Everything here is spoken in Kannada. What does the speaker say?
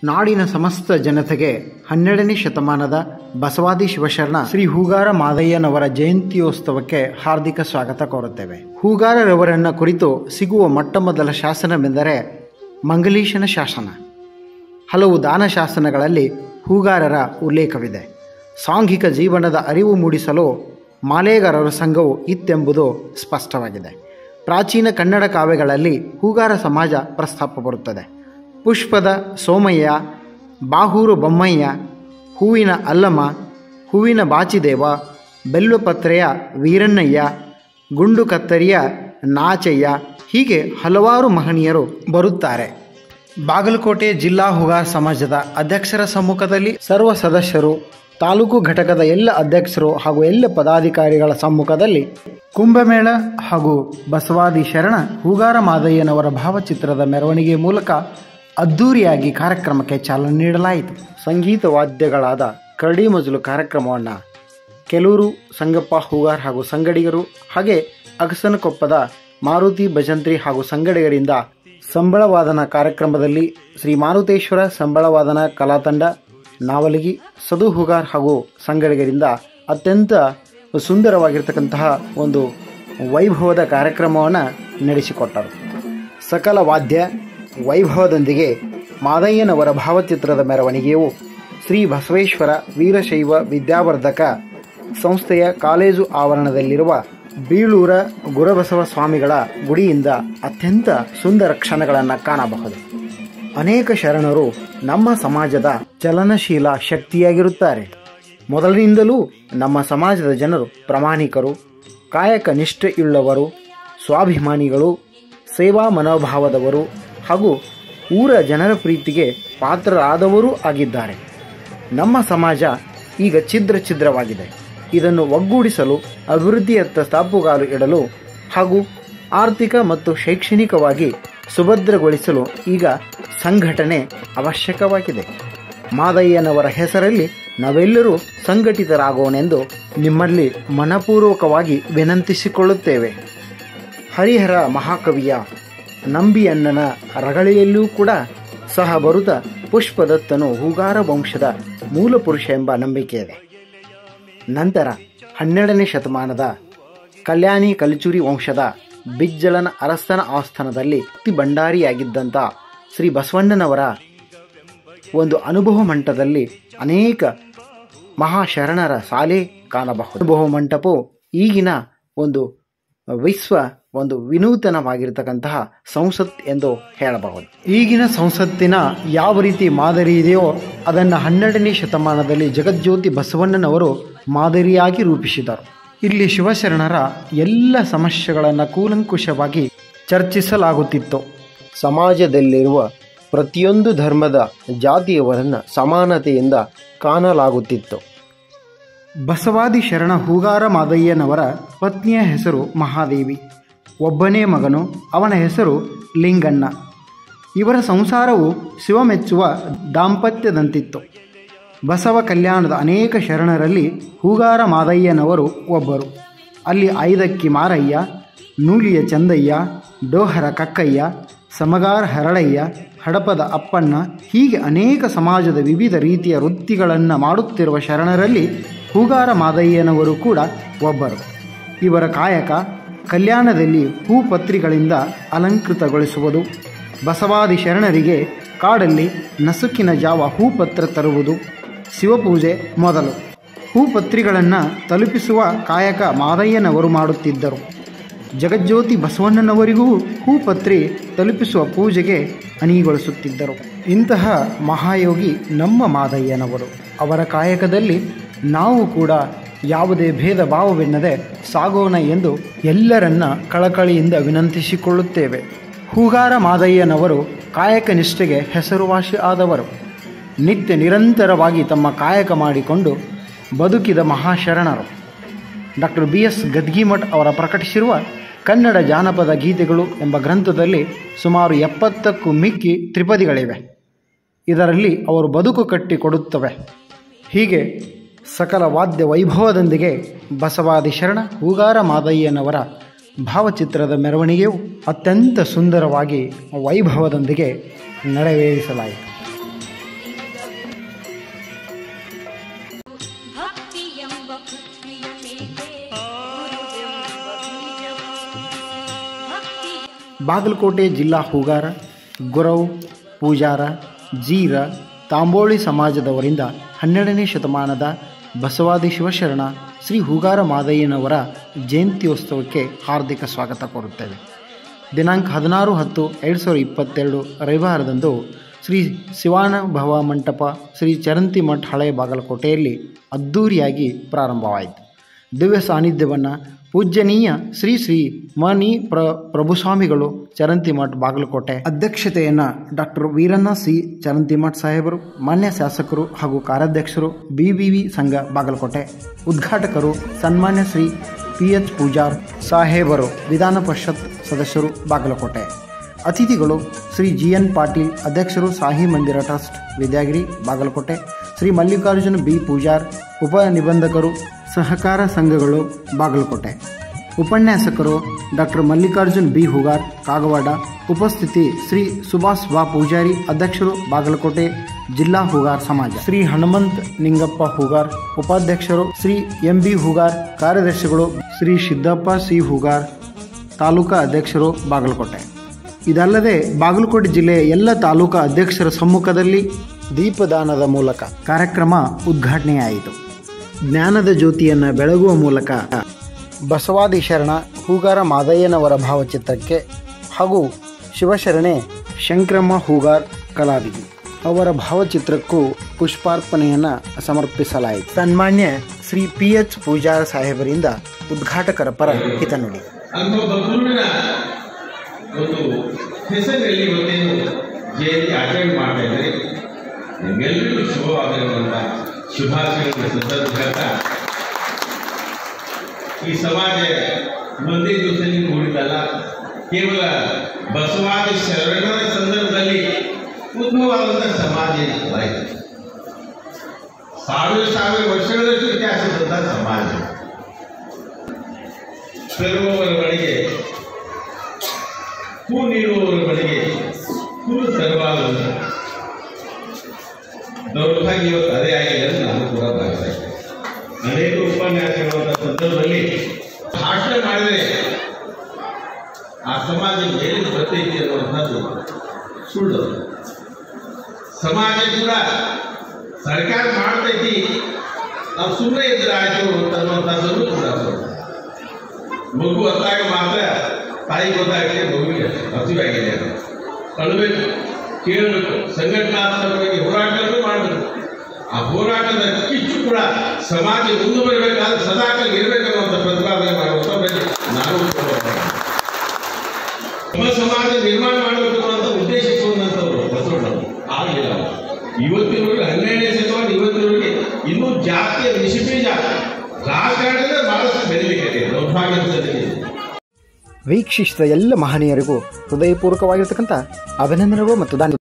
ನಾಡಿನ ಸಮಸ್ತ ಜನತೆಗೆ ಹನ್ನೆರಡನೇ ಶತಮಾನದ ಬಸವಾದಿ ಶಿವಶರಣ ಶ್ರೀ ಹೂಗಾರ ಮಾದಯ್ಯನವರ ಜಯಂತ್ಯೋತ್ಸವಕ್ಕೆ ಹಾರ್ದಿಕ ಸ್ವಾಗತ ಕೋರುತ್ತೇವೆ ಹೂಗಾರರವರನ್ನ ಕುರಿತು ಸಿಗುವ ಮೊಟ್ಟಮೊದಲ ಶಾಸನವೆಂದರೆ ಮಂಗಲೀಶನ ಶಾಸನ ಹಲವು ದಾನ ಶಾಸನಗಳಲ್ಲಿ ಹೂಗಾರರ ಉಲ್ಲೇಖವಿದೆ ಸಾಂಘಿಕ ಜೀವನದ ಅರಿವು ಮೂಡಿಸಲು ಮಾಲೇಗಾರರ ಸಂಘವು ಇತ್ತೆಂಬುದು ಸ್ಪಷ್ಟವಾಗಿದೆ ಪ್ರಾಚೀನ ಕನ್ನಡ ಕಾವ್ಯಗಳಲ್ಲಿ ಹೂಗಾರ ಸಮಾಜ ಪ್ರಸ್ತಾಪ ಬರುತ್ತದೆ ಪುಷ್ಪದ ಸೋಮಯ್ಯ ಬಾಹೂರು ಬೊಮ್ಮಯ್ಯ ಹೂವಿನ ಅಲ್ಲಮ್ಮ ಹೂವಿನ ಬಾಚಿದೇವ ಬೆಲ್ಲುಪತ್ರೆಯ ವೀರಣ್ಣಯ್ಯ ಗುಂಡು ಕತ್ತರಿಯ ನಾಚಯ್ಯ ಹೀಗೆ ಹಲವಾರು ಮಹನೀಯರು ಬರುತ್ತಾರೆ ಬಾಗಲಕೋಟೆ ಜಿಲ್ಲಾ ಹುಗಾರ್ ಸಮಾಜದ ಅಧ್ಯಕ್ಷರ ಸಮ್ಮುಖದಲ್ಲಿ ಸರ್ವ ಸದಸ್ಯರು ತಾಲೂಕು ಘಟಕದ ಎಲ್ಲ ಅಧ್ಯಕ್ಷರು ಹಾಗೂ ಎಲ್ಲ ಪದಾಧಿಕಾರಿಗಳ ಸಮ್ಮುಖದಲ್ಲಿ ಕುಂಭಮೇಳ ಹಾಗೂ ಬಸವಾದಿ ಶರಣ ಹೂಗಾರ ಮಾದಯ್ಯನವರ ಭಾವಚಿತ್ರದ ಮೆರವಣಿಗೆ ಮೂಲಕ ಅದ್ಧೂರಿಯಾಗಿ ಕಾರ್ಯಕ್ರಮಕ್ಕೆ ಚಾಲನೆ ನೀಡಲಾಯಿತು ಸಂಗೀತ ವಾದ್ಯಗಳಾದ ಕರಡಿ ಮಜಲು ಕಾರ್ಯಕ್ರಮವನ್ನು ಕೆಲೂರು ಸಂಗಪ್ಪ ಹೂಗಾರ್ ಹಾಗೂ ಸಂಗಡಿಗರು ಹಾಗೆ ಅಗಸನಕೊಪ್ಪದ ಮಾರುತಿ ಭಜಂತ್ರಿ ಹಾಗೂ ಸಂಗಡಿಗರಿಂದ ಸಂಬಳವಾದನ ಕಾರ್ಯಕ್ರಮದಲ್ಲಿ ಶ್ರೀ ಮಾರುತೇಶ್ವರ ಸಂಬಳವಾದನ ಕಲಾತಂಡ ನಾವಲಗಿ ಸದು ಹುಗಾರ್ ಹಾಗೂ ಸಂಗಡಿಗರಿಂದ ಅತ್ಯಂತ ಸುಂದರವಾಗಿರ್ತಕ್ಕಂತಹ ಒಂದು ವೈಭವದ ಕಾರ್ಯಕ್ರಮವನ್ನು ನಡೆಸಿಕೊಟ್ಟರು ಸಕಲ ವಾದ್ಯ ವೈಭವದೊಂದಿಗೆ ಮಾದಯ್ಯನವರ ಭಾವಚಿತ್ರದ ಮೆರವಣಿಗೆಯು ಶ್ರೀ ಬಸವೇಶ್ವರ ವೀರಶೈವ ವಿದ್ಯಾವರ್ಧಕ ಸಂಸ್ಥೆಯ ಕಾಲೇಜು ಆವರಣದಲ್ಲಿರುವ ಬೀಳೂರ ಗುರಬಸವ ಸ್ವಾಮಿಗಳ ಗುಡಿಯಿಂದ ಅತ್ಯಂತ ಸುಂದರ ಕ್ಷಣಗಳನ್ನು ಕಾಣಬಹುದು ಅನೇಕ ಶರಣರು ನಮ್ಮ ಸಮಾಜದ ಚಲನಶೀಲ ಶಕ್ತಿಯಾಗಿರುತ್ತಾರೆ ಮೊದಲಿನಿಂದಲೂ ನಮ್ಮ ಸಮಾಜದ ಜನರು ಪ್ರಾಮಾಣಿಕರು ಕಾಯಕ ನಿಷ್ಠೆಯುಳ್ಳವರು ಸ್ವಾಭಿಮಾನಿಗಳು ಸೇವಾ ಮನೋಭಾವದವರು ಹಾಗೂ ಊರ ಜನರ ಪ್ರೀತಿಗೆ ಪಾತ್ರರಾದವರೂ ಆಗಿದ್ದಾರೆ ನಮ್ಮ ಸಮಾಜ ಈಗ ಛಿದ್ರ ಛಿದ್ರವಾಗಿದೆ ಇದನ್ನು ಒಗ್ಗೂಡಿಸಲು ಅಭಿವೃದ್ಧಿಯತ್ತ ತಾಪುಗಾಲು ಇಡಲು ಹಾಗೂ ಆರ್ಥಿಕ ಮತ್ತು ಶೈಕ್ಷಣಿಕವಾಗಿ ಸುಭದ್ರಗೊಳಿಸಲು ಈಗ ಸಂಘಟನೆ ಅವಶ್ಯಕವಾಗಿದೆ ಮಾದಯ್ಯನವರ ಹೆಸರಲ್ಲಿ ನಾವೆಲ್ಲರೂ ಸಂಘಟಿತರಾಗೋಣೆಂದು ನಿಮ್ಮಲ್ಲಿ ಮನಪೂರ್ವಕವಾಗಿ ವಿನಂತಿಸಿಕೊಳ್ಳುತ್ತೇವೆ ಹರಿಹರ ಮಹಾಕವಿಯ ನಂಬಿಯಣ್ಣನ ರಗಳಿಯಲ್ಲೂ ಕೂಡ ಸಹ ಬರುತ್ತ ಪುಷ್ಪದತ್ತನು ಹೂಗಾರ ವಂಶದ ಮೂಲಪುರುಷ ಎಂಬ ನಂಬಿಕೆ ಇದೆ ನಂತರ ಹನ್ನೆರಡನೇ ಶತಮಾನದ ಕಲ್ಯಾಣಿ ಕಲಿಚೂರಿ ವಂಶದ ಬಿಜ್ಜಳನ ಅರಸನ ಆಸ್ಥಾನದಲ್ಲಿ ಅತಿ ಭಂಡಾರಿಯಾಗಿದ್ದಂಥ ಶ್ರೀ ಬಸವಣ್ಣನವರ ಒಂದು ಅನುಭವ ಮಂಟದಲ್ಲಿ ಅನೇಕ ಮಹಾಶರಣರ ಸಾಲೆ ಕಾಣಬಹುದು ಅನುಭವ ಮಂಟಪವು ಈಗಿನ ಒಂದು ವಿಶ್ವ ಒಂದು ವಿನೂತನವಾಗಿರ್ತಕ್ಕಂತಹ ಸಂಸತ್ ಎಂದು ಹೇಳಬಹುದು ಈಗಿನ ಸಂಸತ್ತಿನ ಯಾವ ರೀತಿ ಮಾದರಿ ಇದೆಯೋ ಅದನ್ನು ಹನ್ನೆರಡನೇ ಶತಮಾನದಲ್ಲಿ ಜಗಜ್ಯೋತಿ ಬಸವಣ್ಣನವರು ಮಾದರಿಯಾಗಿ ರೂಪಿಸಿದರು ಇಲ್ಲಿ ಶಿವಶರಣರ ಎಲ್ಲ ಸಮಸ್ಯೆಗಳನ್ನು ಕೂಲಂಕುಷವಾಗಿ ಚರ್ಚಿಸಲಾಗುತ್ತಿತ್ತು ಸಮಾಜದಲ್ಲಿರುವ ಪ್ರತಿಯೊಂದು ಧರ್ಮದ ಜಾತಿಯವರನ್ನು ಸಮಾನತೆಯಿಂದ ಕಾಣಲಾಗುತ್ತಿತ್ತು ಬಸವಾದಿ ಶರಣ ಹೂಗಾರ ಮಾದಯ್ಯನವರ ಪತ್ನಿಯ ಹೆಸರು ಮಹಾದೇವಿ ಒಬ್ಬನೇ ಮಗನು ಅವನ ಹೆಸರು ಲಿಂಗಣ್ಣ ಇವರ ಸಂಸಾರವು ಶಿವಮೆಚ್ಚುವ ದಾಂಪತ್ಯದಂತಿತ್ತು ಬಸವ ಕಲ್ಯಾಣದ ಅನೇಕ ಶರಣರಲ್ಲಿ ಹೂಗಾರ ಮಾದಯ್ಯನವರು ಒಬ್ಬರು ಅಲ್ಲಿ ಐದಕ್ಕಿ ಮಾರಯ್ಯ ನೂಲಿಯ ಚಂದಯ್ಯ ಡೋಹರ ಕಕ್ಕಯ್ಯ ಸಮಗಾರ ಹರಳಯ್ಯ ಹಡಪದ ಅಪ್ಪಣ್ಣ ಹೀಗೆ ಅನೇಕ ಸಮಾಜದ ವಿವಿಧ ರೀತಿಯ ವೃತ್ತಿಗಳನ್ನು ಮಾಡುತ್ತಿರುವ ಶರಣರಲ್ಲಿ ಹೂಗಾರ ಮಾದಯ್ಯನವರು ಕೂಡ ಒಬ್ಬರು ಇವರ ಕಾಯಕ ಕಲ್ಯಾಣದಲ್ಲಿ ಹೂಪತ್ರಿಗಳಿಂದ ಅಲಂಕೃತಗೊಳಿಸುವುದು ಬಸವಾದಿ ಶರಣರಿಗೆ ಕಾಡಲ್ಲಿ ನಸುಕಿನ ಜಾವ ಹೂಪತ್ರ ತರುವುದು ಶಿವಪೂಜೆ ಮೊದಲು ಹೂಪತ್ರಿಗಳನ್ನು ತಲುಪಿಸುವ ಕಾಯಕ ಮಾದಯ್ಯನವರು ಮಾಡುತ್ತಿದ್ದರು ಜಗಜ್ಯೋತಿ ಬಸವಣ್ಣನವರಿಗೂ ಹೂಪತ್ರಿ ತಲುಪಿಸುವ ಪೂಜೆಗೆ ಅಣಿಗೊಳಿಸುತ್ತಿದ್ದರು ಇಂತಹ ಮಹಾಯೋಗಿ ನಮ್ಮ ಮಾದಯ್ಯನವರು ಅವರ ಕಾಯಕದಲ್ಲಿ ನಾವು ಕೂಡ ಯಾವುದೇ ಭೇದ ಭಾವವೆನ್ನದೆ ಸಾಗೋಣ ಎಂದು ಎಲ್ಲರನ್ನ ಕಳಕಳಿಯಿಂದ ವಿನಂತಿಸಿಕೊಳ್ಳುತ್ತೇವೆ ಹೂಗಾರ ಮಾದಯ್ಯನವರು ಕಾಯಕ ನಿಷ್ಠೆಗೆ ಹೆಸರುವಾಸಿ ಆದವರು ನಿತ್ಯ ನಿರಂತರವಾಗಿ ತಮ್ಮ ಕಾಯಕ ಮಾಡಿಕೊಂಡು ಬದುಕಿದ ಮಹಾಶರಣರು ಡಾಕ್ಟರ್ ಬಿ ಎಸ್ ಗದ್ಗಿಮಠ್ ಅವರ ಪ್ರಕಟಿಸಿರುವ ಕನ್ನಡ ಜಾನಪದ ಗೀತೆಗಳು ಎಂಬ ಗ್ರಂಥದಲ್ಲಿ ಸುಮಾರು ಎಪ್ಪತ್ತಕ್ಕೂ ಮಿಕ್ಕಿ ತ್ರಿಪದಿಗಳಿವೆ ಇದರಲ್ಲಿ ಅವರು ಬದುಕು ಕಟ್ಟಿಕೊಡುತ್ತವೆ ಹೀಗೆ ಸಕಲ ವಾದ್ಯ ವೈಭವದೊಂದಿಗೆ ಬಸವಾದಿ ಶರಣ ಹೂಗಾರ ಮಾದಯ್ಯನವರ ಭಾವಚಿತ್ರದ ಮೆರವಣಿಗೆಯು ಅತ್ಯಂತ ಸುಂದರವಾಗಿ ವೈಭವದೊಂದಿಗೆ ನೆರವೇರಿಸಲಾಯಿತು ಬಾಗಲಕೋಟೆ ಜಿಲ್ಲಾ ಹೂಗಾರ ಗುರವ್ ಪೂಜಾರ ಜೀರ ತಾಂಬೋಳಿ ಸಮಾಜದವರಿಂದ ಹನ್ನೆರಡನೇ ಶತಮಾನದ ಬಸವಾದಿ ಶಿವಶರಣ ಶ್ರೀ ಹೂಗಾರ ಮಾದಯ್ಯನವರ ಜಯಂತ್ಯೋತ್ಸವಕ್ಕೆ ಹಾರ್ದಿಕ ಸ್ವಾಗತ ಕೋರುತ್ತೇವೆ ದಿನಾಂಕ ಹದಿನಾರು ಹತ್ತು ಎರಡು ಸಾವಿರದ ಇಪ್ಪತ್ತೆರಡು ರವಿವಾರದಂದು ಶ್ರೀ ಶಿವಾನುಭವ ಮಂಟಪ ಶ್ರೀ ಚರಂತಿ ಮಠ ಹಳೆಯ ಬಾಗಲಕೋಟೆಯಲ್ಲಿ ಅದ್ಧೂರಿಯಾಗಿ ಪ್ರಾರಂಭವಾಯಿತು ದಿವ್ಯ ಸಾನ್ನಿಧ್ಯವನ್ನು ಪೂಜ್ಯನೀಯ ಶ್ರೀ ಶ್ರೀ ಮನಿ ಪ್ರ ಪ್ರಭುಸ್ವಾಮಿಗಳು ಚರಂತಿಮಠ್ ಬಾಗಲಕೋಟೆ ಅಧ್ಯಕ್ಷತೆಯನ್ನು ಡಾಕ್ಟರ್ ವೀರಣ್ಣ ಸಿ ಚರಂತಿಮಠ್ ಸಾಹೇಬರು ಮಾನ್ಯ ಶಾಸಕರು ಹಾಗೂ ಕಾರ್ಯಾಧ್ಯಕ್ಷರು ಬಿವಿವಿ ಸಂಘ ಬಾಗಲಕೋಟೆ ಉದ್ಘಾಟಕರು ಸನ್ಮಾನ್ಯ ಶ್ರೀ ಪಿ ಎಚ್ ಪೂಜಾರ್ ಸಾಹೇಬರು ವಿಧಾನ ಪರಿಷತ್ ಸದಸ್ಯರು ಬಾಗಲಕೋಟೆ ಅತಿಥಿಗಳು ಶ್ರೀ ಜಿ ಎನ್ ಪಾಟೀಲ್ ಅಧ್ಯಕ್ಷರು ಸಾಹಿ ಮಂದಿರ ಟ್ರಸ್ಟ್ ವಿದ್ಯಾಗಿರಿ ಬಾಗಲಕೋಟೆ ಶ್ರೀ ಮಲ್ಲಿಕಾರ್ಜುನ ಬಿ ಪೂಜಾರ್ ಉಪ ನಿಬಂಧಕರು ಸಹಕಾರ ಸಂಘಗಳು ಬಾಗಲಕೋಟೆ ಉಪನ್ಯಾಸಕರು ಡಾಕ್ಟರ್ ಮಲ್ಲಿಕಾರ್ಜುನ್ ಬಿ ಹುಗಾರ್ ಕಾಗವಾಡ ಉಪಸ್ಥಿತಿ ಶ್ರೀ ಸುಭಾಷ್ ವಾ ಪೂಜಾರಿ ಅಧ್ಯಕ್ಷರು ಬಾಗಲಕೋಟೆ ಜಿಲ್ಲಾ ಹೂಗಾರ್ ಸಮಾಜ ಶ್ರೀ ಹನುಮಂತ್ ನಿಂಗಪ್ಪ ಹೂಗಾರ್ ಉಪಾಧ್ಯಕ್ಷರು ಶ್ರೀ ಎಂ ಬಿ ಹೂಗಾರ್ ಕಾರ್ಯದರ್ಶಿಗಳು ಶ್ರೀ ಸಿದ್ದಪ್ಪ ಸಿ ಹೂಗಾರ್ ತಾಲೂಕಾ ಅಧ್ಯಕ್ಷರು ಬಾಗಲಕೋಟೆ ಇದಲ್ಲದೆ ಬಾಗಲಕೋಟೆ ಜಿಲ್ಲೆಯ ಎಲ್ಲ ತಾಲೂಕಾ ಅಧ್ಯಕ್ಷರ ಸಮ್ಮುಖದಲ್ಲಿ ದೀಪದಾನದ ಮೂಲಕ ಕಾರ್ಯಕ್ರಮ ಉದ್ಘಾಟನೆಯಾಯಿತು ಜ್ಞಾನದ ಜ್ಯೋತಿಯನ್ನು ಬೆಳಗುವ ಮೂಲಕ ಬಸವಾದಿ ಶರಣ ಹೂಗಾರ ಮಾದಯ್ಯನವರ ಭಾವಚಿತ್ರಕ್ಕೆ ಹಾಗೂ ಶಿವಶರಣೆ ಶಂಕ್ರಮ್ಮ ಹೂಗಾರ್ ಕಲಾವಿದಿ ಅವರ ಭಾವಚಿತ್ರಕ್ಕೂ ಪುಷ್ಪಾರ್ಪಣೆಯನ್ನು ಸಮರ್ಪಿಸಲಾಯಿತು ಸನ್ಮಾನ್ಯ ಶ್ರೀ ಪಿ ಎಚ್ ಪೂಜಾರ ಸಾಹೇಬರಿಂದ ಉದ್ಘಾಟಕರ ಪರ ಹಿತನುಡಿ ಅಂತ ಒಬ್ಬ ಗುರುವಿನ ಒಂದು ಹೆಸರಿನಲ್ಲಿ ಇವತ್ತೇನು ಜಯಂತಿ ಆಚರಣೆ ಮಾಡ್ತಾ ಇದ್ದಾರೆ ನಿಮ್ಮೆಲ್ಲರಿಗೂ ಶುಭವಾಗಿರುವಂಥ ಶುಭಾಶಯಗಳ ಸಂದರ್ಭ ಈ ಸಮಾಜ ಒಂದೇ ದಿವಸದಲ್ಲಿ ಕೂಡಿದಲ್ಲ ಕೇವಲ ಬಸವಾದಿ ಶರಣರ ಸಂದರ್ಭದಲ್ಲಿ ಉದ್ಭವವಾದಂಥ ಸಮಾಜ ಅಲ್ಲ ಇದು. ಸಾವಿರ ಸಾವಿರ ವರ್ಷಗಳಷ್ಟು ಇತಿಹಾಸದಂಥ ಸಮಾಜ ತರುವವರ ಬಳಿಗೆ ಹೂ ನೀಡುವವರ ಬಳಿಗೆ ಹೂ ತರಬಾರದು ದೌರ್ಭಾಗ್ಯ ಇವತ್ತು ಅದೇ ಆಗಿದೆ ಅಂತ ನಾನು ಕೂಡ ಭಾವಿಸ್ತಾ ಇದ್ದೇನೆ ಅನೇಕ ಉಪನ್ಯಾಸಗಳ ಸಂದರ್ಭದಲ್ಲಿ ಭಾಷಣ ಮಾಡಿದರೆ ಆ ಸಮಾಜ ಮೇಲೆ ಬರ್ತೈತಿ ಅನ್ನುವಂಥದ್ದು ಸುಳ್ಳು ಸಮಾಜ ಕೂಡ ಸರ್ಕಾರ ಮಾಡ್ತೈತಿ ನಾವು ಸುಮ್ಮನೆ ಇದ್ರೆ ಆಯ್ತು ಅನ್ನುವಂಥದ್ದನ್ನು ಕೂಡ ಸುಳ್ಳು ಮಗು ಹೊತ್ತಾಗ ಮಾತ್ರ ತಾಯಿ ಗೊತ್ತಾಗುತ್ತೆ ಮಗುವಿಗೆ ಹಸಿವಾಗಿದೆ ಅಂತ ಅಳಬೇಕು ಕೇಳಬೇಕು ಸಂಘಟನಾತ್ಮಕವಾಗಿ ಹೋರಾಟವನ್ನು ಮಾಡಬೇಕು ಆ ಹೋರಾಟದ ಕಿಚ್ಚು ಕೂಡ ಸಮಾಜ ಮುಂದುವರಿಬೇಕಾದ್ರೆ ಸದಾಕಾಲ ಇರಬೇಕನ್ನುವಂಥ ಪ್ರತಿಪಾದನೆ ಮಾಡುವಂಥ ಮೇಲೆ ನಾನು ನಮ್ಮ ಸಮಾಜ ನಿರ್ಮಾಣ ಮಾಡಬೇಕು ಅನ್ನುವಂಥ ಉದ್ದೇಶ ಇಟ್ಕೊಂಡಂಥವ್ರು ಬಸವಣ್ಣವರು ಆಗಲಿಲ್ಲ ಅವರು. ಇವತ್ತಿನವರೆಗೆ ಹನ್ನೆರಡನೇ ಶತಮಾನ ಇವತ್ತಿನವರೆಗೆ ಇನ್ನೂ ಜಾತಿಯ ನಿಶಿಬೀಜ ರಾಜಕಾರಣದ ಬಹಳಷ್ಟು ಬೆಳಿಲಿಕ್ಕೆ ದೌರ್ಭಾಗ್ಯ ವೀಕ್ಷಿಸಿದ ಎಲ್ಲ ಮಹನೀಯರಿಗೂ ಹೃದಯಪೂರ್ವಕವಾಗಿರ್ತಕ್ಕಂಥ ಅಭಿನಂದನೆಗಳು ಮತ್ತು ಧನ್ಯ